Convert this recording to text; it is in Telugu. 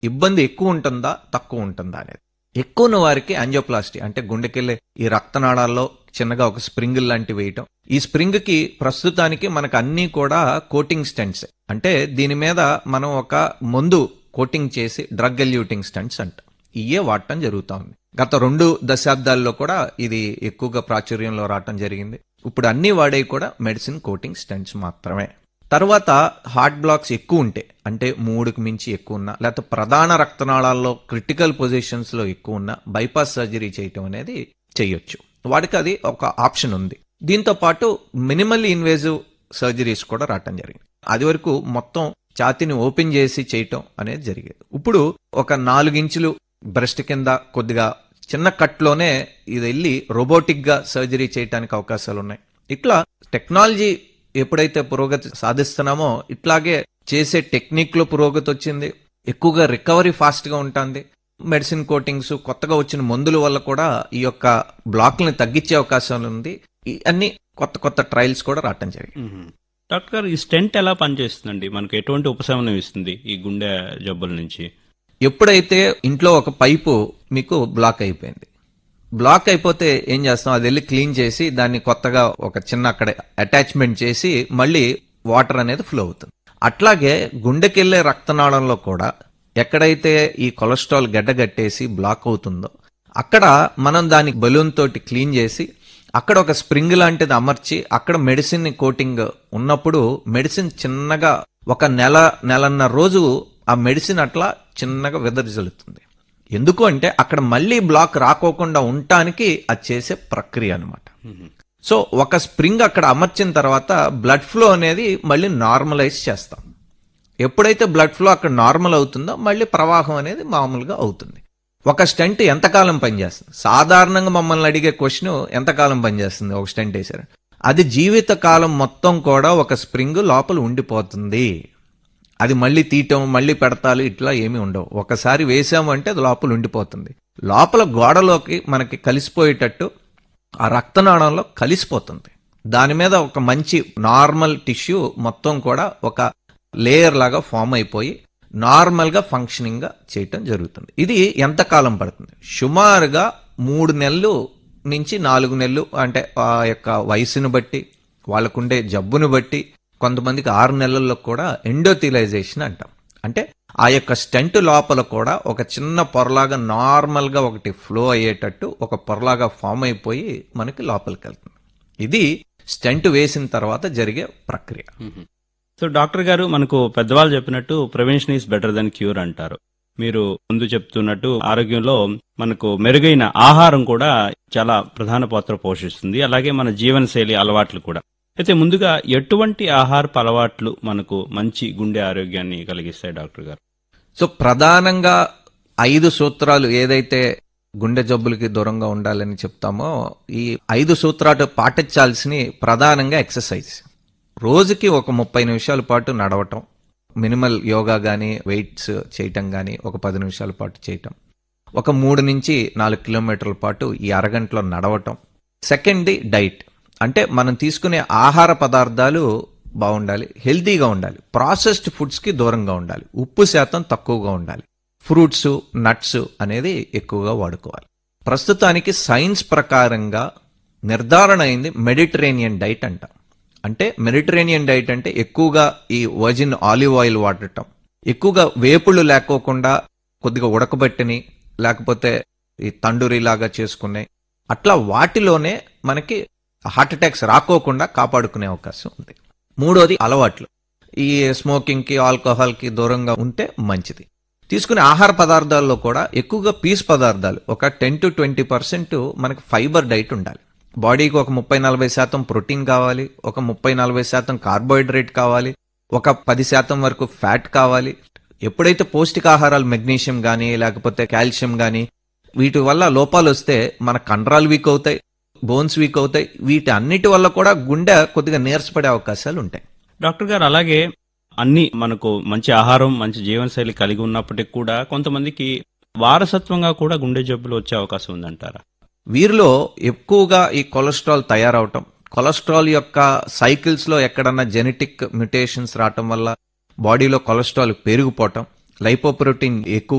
ఇబ్బంది ఎక్కువ ఉంటుందా తక్కువ ఉంటుందా అనేది ఎక్కువ ఉన్న వారికి యాంజియోప్లాస్టీ అంటే గుండెకెళ్ళే ఈ రక్తనాళాల్లో చిన్నగా ఒక స్ప్రింగ్ లాంటి వేయటం ఈ స్ప్రింగ్ కి ప్రస్తుతానికి మనకు అన్ని కూడా కోటింగ్ స్టెంట్స్ అంటే దీని మీద మనం ఒక మందు కోటింగ్ చేసి డ్రగ్ ఎల్యూటింగ్ స్టంట్స్ అంట ఇయే వాడటం జరుగుతా ఉంది గత రెండు దశాబ్దాల్లో కూడా ఇది ఎక్కువగా ప్రాచుర్యంలో రావటం జరిగింది ఇప్పుడు అన్ని వాడేవి కూడా మెడిసిన్ కోటింగ్ స్టంట్స్ మాత్రమే తర్వాత హార్ట్ బ్లాక్స్ ఎక్కువ ఉంటే అంటే మూడుకు మించి ఎక్కువ ఉన్నా లేకపోతే ప్రధాన రక్తనాళాల్లో క్రిటికల్ పొజిషన్స్ లో ఎక్కువ ఉన్నా బైపాస్ సర్జరీ చేయటం అనేది చేయొచ్చు వాడికి అది ఒక ఆప్షన్ ఉంది దీంతో పాటు మినిమల్ ఇన్వేజివ్ సర్జరీస్ కూడా రావటం జరిగింది అది వరకు మొత్తం ఛాతీని ఓపెన్ చేసి చేయటం అనేది జరిగేది ఇప్పుడు ఒక నాలుగించులు బ్రెస్ట్ కింద కొద్దిగా చిన్న కట్లోనే ఇది వెళ్ళి రోబోటిక్ గా సర్జరీ చేయడానికి అవకాశాలు ఉన్నాయి ఇట్లా టెక్నాలజీ ఎప్పుడైతే పురోగతి సాధిస్తున్నామో ఇట్లాగే చేసే టెక్నిక్ లో పురోగతి వచ్చింది ఎక్కువగా రికవరీ ఫాస్ట్ గా ఉంటుంది మెడిసిన్ కోటింగ్స్ కొత్తగా వచ్చిన మందుల వల్ల కూడా ఈ యొక్క బ్లాక్లను తగ్గించే అవకాశం ఉంది ఈ అన్ని కొత్త కొత్త ట్రయల్స్ కూడా రావటం జరిగింది మ్మ్. డాక్టర్ గారు ఈ స్టెంట్ ఎలా పనిచేస్తుందండి మనకు ఎటువంటి ఉపశమనం ఇస్తుంది ఈ గుండె జబ్బుల నుంచి ఎప్పుడైతే ఇంట్లో ఒక పైపు మీకు బ్లాక్ అయిపోయింది బ్లాక్ అయిపోతే ఏం చేస్తాం అది వెళ్ళి క్లీన్ చేసి దాన్ని కొత్తగా ఒక చిన్న అక్కడ అటాచ్మెంట్ చేసి మళ్ళీ వాటర్ అనేది ఫ్లో అవుతుంది అట్లాగే గుండెకెళ్లే రక్తనాళంలో కూడా ఎక్కడైతే ఈ కొలెస్ట్రాల్ గడ్డగట్టేసి బ్లాక్ అవుతుందో అక్కడ మనం దానికి బలూన్ తోటి క్లీన్ చేసి అక్కడ ఒక స్ప్రింగ్ లాంటిది అమర్చి అక్కడ మెడిసిన్ కోటింగ్ ఉన్నప్పుడు మెడిసిన్ చిన్నగా ఒక నెల నెలన్నర రోజు ఆ మెడిసిన్ అట్లా చిన్నగా వెదజల్లుతుంది ఎందుకు అంటే అక్కడ మళ్ళీ బ్లాక్ రాకోకుండా ఉండటానికి అది చేసే ప్రక్రియ అన్నమాట సో ఒక స్ప్రింగ్ అక్కడ అమర్చిన తర్వాత బ్లడ్ ఫ్లో అనేది మళ్ళీ నార్మలైజ్ చేస్తాం ఎప్పుడైతే బ్లడ్ ఫ్లో అక్కడ నార్మల్ అవుతుందో మళ్ళీ ప్రవాహం అనేది మామూలుగా అవుతుంది ఒక స్టెంట్ ఎంతకాలం పనిచేస్తుంది సాధారణంగా మమ్మల్ని అడిగే క్వశ్చన్ ఎంతకాలం పనిచేస్తుంది ఒక స్టెంట్ వేశారు అది జీవిత కాలం మొత్తం కూడా ఒక స్ప్రింగ్ లోపల ఉండిపోతుంది అది మళ్ళీ తీయటం మళ్ళీ పెడతాలు ఇట్లా ఏమీ ఉండవు ఒకసారి వేసాము అంటే అది లోపల ఉండిపోతుంది లోపల గోడలోకి మనకి కలిసిపోయేటట్టు ఆ రక్తనాళంలో కలిసిపోతుంది దాని మీద ఒక మంచి నార్మల్ టిష్యూ మొత్తం కూడా ఒక లేయర్ లాగా ఫామ్ అయిపోయి నార్మల్ గా ఫంక్షనింగ్ గా చేయటం జరుగుతుంది ఇది ఎంత కాలం పడుతుంది సుమారుగా మూడు నెలలు నుంచి నాలుగు నెలలు అంటే ఆ యొక్క వయసును బట్టి వాళ్ళకుండే జబ్బును బట్టి కొంతమందికి ఆరు నెలల్లో కూడా ఎండోథిలైజేషన్ అంటాం అంటే ఆ యొక్క స్టెంట్ లోపల కూడా ఒక చిన్న పొరలాగా నార్మల్ గా ఒకటి ఫ్లో అయ్యేటట్టు ఒక పొరలాగా ఫామ్ అయిపోయి మనకి లోపలికి వెళ్తుంది ఇది స్టెంట్ వేసిన తర్వాత జరిగే ప్రక్రియ సో డాక్టర్ గారు మనకు పెద్దవాళ్ళు చెప్పినట్టు prevention is better then cure అంటారు మీరు ముందు చెప్తున్నట్టు ఆరోగ్యంలో మనకు మెరుగైన ఆహారం కూడా చాలా ప్రధాన పాత్ర పోషిస్తుంది అలాగే మన జీవనశైలి అలవాట్లు కూడా అయితే ముందుగా ఎటువంటి ఆహారపు అలవాట్లు మనకు మంచి గుండె ఆరోగ్యాన్ని కలిగిస్తాయి డాక్టర్ గారు సో ప్రధానంగా ఐదు సూత్రాలు ఏదైతే గుండె జబ్బులకి దూరంగా ఉండాలని చెప్తామో ఈ ఐదు సూత్రాలు పాటించాల్సిన ప్రధానంగా ఎక్సర్సైజ్ రోజుకి ఒక ముప్పై నిమిషాల పాటు నడవటం మినిమల్ యోగా గానీ వెయిట్స్ చేయటం గానీ ఒక పది నిమిషాల పాటు చేయటం ఒక మూడు నుంచి నాలుగు కిలోమీటర్ల పాటు ఈ అరగంటలో నడవటం సెకండ్ది డైట్ అంటే మనం తీసుకునే ఆహార పదార్థాలు బాగుండాలి హెల్తీగా ఉండాలి ప్రాసెస్డ్ ఫుడ్స్ కి దూరంగా ఉండాలి ఉప్పు శాతం తక్కువగా ఉండాలి ఫ్రూట్స్ నట్స్ అనేది ఎక్కువగా వాడుకోవాలి ప్రస్తుతానికి సైన్స్ ప్రకారంగా నిర్ధారణ అయింది మెడిటరేనియన్ డైట్ అంటాం అంటే మెడిటరేనియన్ డైట్ అంటే ఎక్కువగా ఈ వర్జిన్ ఆలివ్ ఆయిల్ వాడటం ఎక్కువగా వేపుళ్ళు లేకోకుండా కొద్దిగా ఉడకబెట్టని లేకపోతే ఈ తండూరి లాగా చేసుకునే అట్లా వాటిలోనే మనకి హార్ట్ అటాక్స్ రాకోకుండా కాపాడుకునే అవకాశం ఉంది మూడోది అలవాట్లు ఈ స్మోకింగ్ కి ఆల్కహాల్ కి దూరంగా ఉంటే మంచిది తీసుకునే ఆహార పదార్థాల్లో కూడా ఎక్కువగా పీస్ పదార్థాలు ఒక టెన్ టు ట్వంటీ పర్సెంట్ మనకి ఫైబర్ డైట్ ఉండాలి బాడీకి ఒక ముప్పై నలభై శాతం ప్రోటీన్ కావాలి ఒక ముప్పై నలభై శాతం కార్బోహైడ్రేట్ కావాలి ఒక పది శాతం వరకు ఫ్యాట్ కావాలి ఎప్పుడైతే పౌష్టికాహారాలు మెగ్నీషియం గానీ లేకపోతే కాల్షియం గానీ వీటి వల్ల లోపాలు వస్తే మన కండరాలు వీక్ అవుతాయి బోన్స్ వీక్ అవుతాయి వీటి అన్నిటి వల్ల కూడా గుండె కొద్దిగా నీరసపడే అవకాశాలు ఉంటాయి డాక్టర్ గారు అలాగే అన్ని మనకు మంచి ఆహారం మంచి జీవనశైలి కలిగి ఉన్నప్పటికీ కూడా కొంతమందికి వారసత్వంగా కూడా గుండె జబ్బులు వచ్చే అవకాశం ఉందంటారా వీరిలో ఎక్కువగా ఈ కొలెస్ట్రాల్ తయారవటం కొలెస్ట్రాల్ యొక్క సైకిల్స్ లో ఎక్కడన్నా జెనెటిక్ మ్యుటేషన్స్ రావటం వల్ల బాడీలో కొలెస్ట్రాల్ పెరిగిపోవటం లైపోప్రోటీన్ ఎక్కువ